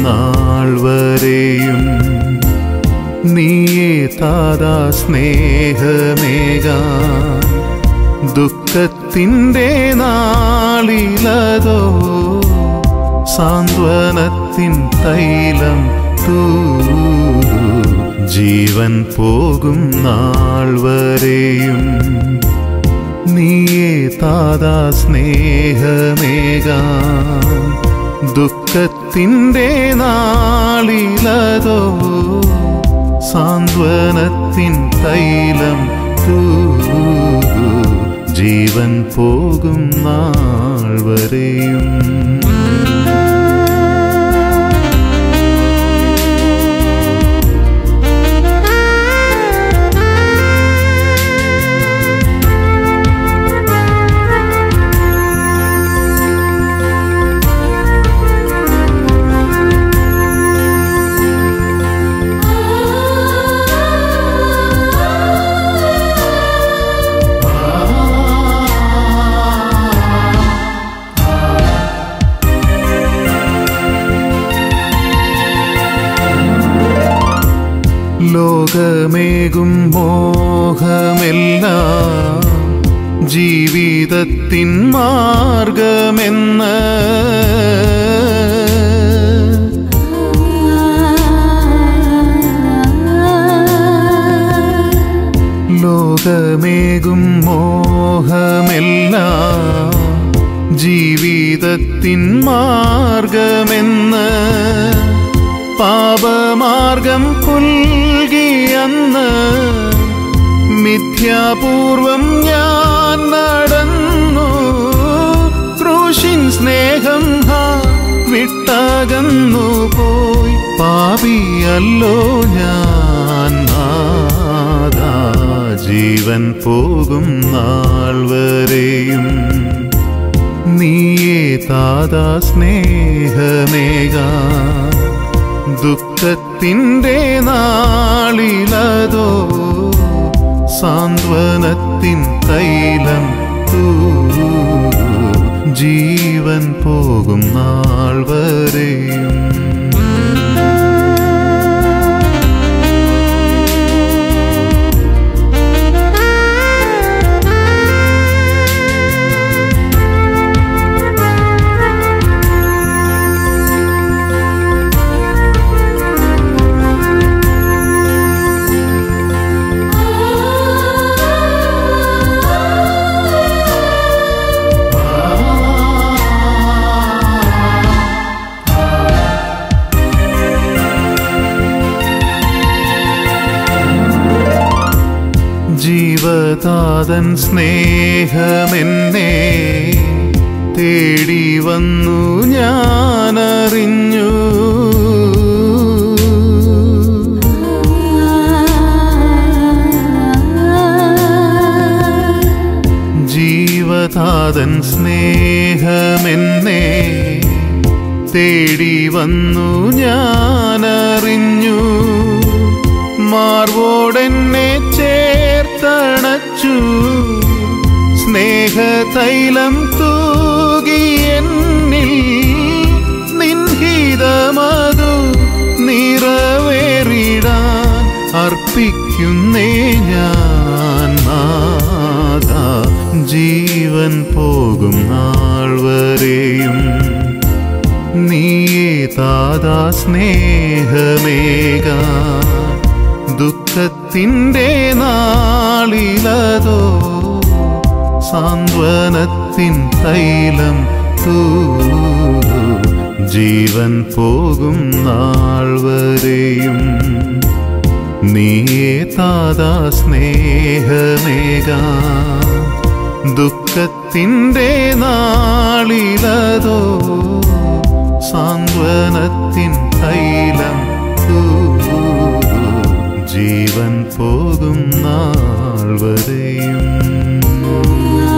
നാൾ വരെയും നീയേ താതാ സ്നേഹമേകാൻ ദുഃഖത്തിൻ്റെ നാളിലതോ സാന്ത്വനത്തിൻ തൈലം തൂതു ജീവൻ പോകും നാൾ വരെയും നീയേ താതാ സ്നേഹമേകാൻ ദുഃഖത്തിൻ്റെ നാളിലതോ സാന്ത്വനത്തിൻ തൈലം തൂതു ജീവൻ പോകും നാൾ വരെയും ലോകമേകും മോഹമെല്ലാം ജീവിതത്തിൻ മാർഗമെന്ന് ലോകമേകും മോഹമെല്ലാം ജീവിതത്തിൻ മാർഗമെന്ന് പാപമാർഗം പുൽകിയന്ന് മിഥ്യാപൂർവം ഞാൻ നടന്നു ക്രൂശിൻ സ്നേഹം ഹാ വിട്ടകന്നു പോയി പാപിയല്ലോ ഞാൻ നാഥാ ജീവൻ പോകും നാൾ വരെയും നീയേ താതാ സ്നേഹമേകാ ദുഃഖത്തിൻ്റെ നാളിലതോ സാന്ത്വനത്തിൻ തൈലം തൂതു ജീവൻ പോകും നാൾ വരെയും ജീവതാതൻ സ്നേഹമെന്നെ തേടി വന്നു ഞാനറിഞ്ഞു ജീവതാതൻ സ്നേഹമെന്നെ തേടി വന്നു ഞാനറിഞ്ഞു മാർവോടെന്നെ ചേർത്തണച്ചു സ്നേഹതൈലം തൂകി എന്നിൽ നിൻഹിതമതു നിറവേറിടാൻ അർപ്പിക്കുന്നേ ഞാൻ നാഥ ജീവൻ പോകും നാൾ വരെയും നീയേ താതാ സ്നേഹമേകാ ദുഃഖത്തിൻ്റെ നാളിലതോ സാന്ത്വനത്തിൻ തൈലം തൂതു ജീവൻ പോകും നാൾ വരെയും നീയേ താതാ സ്നേഹമേകാ ദുഃഖത്തിൻ്റെ നാളിലതോ സാന്ത്വനത്തിൻ തൈലം തൂതു ജീവൻ പോകും നാൾ വരെയും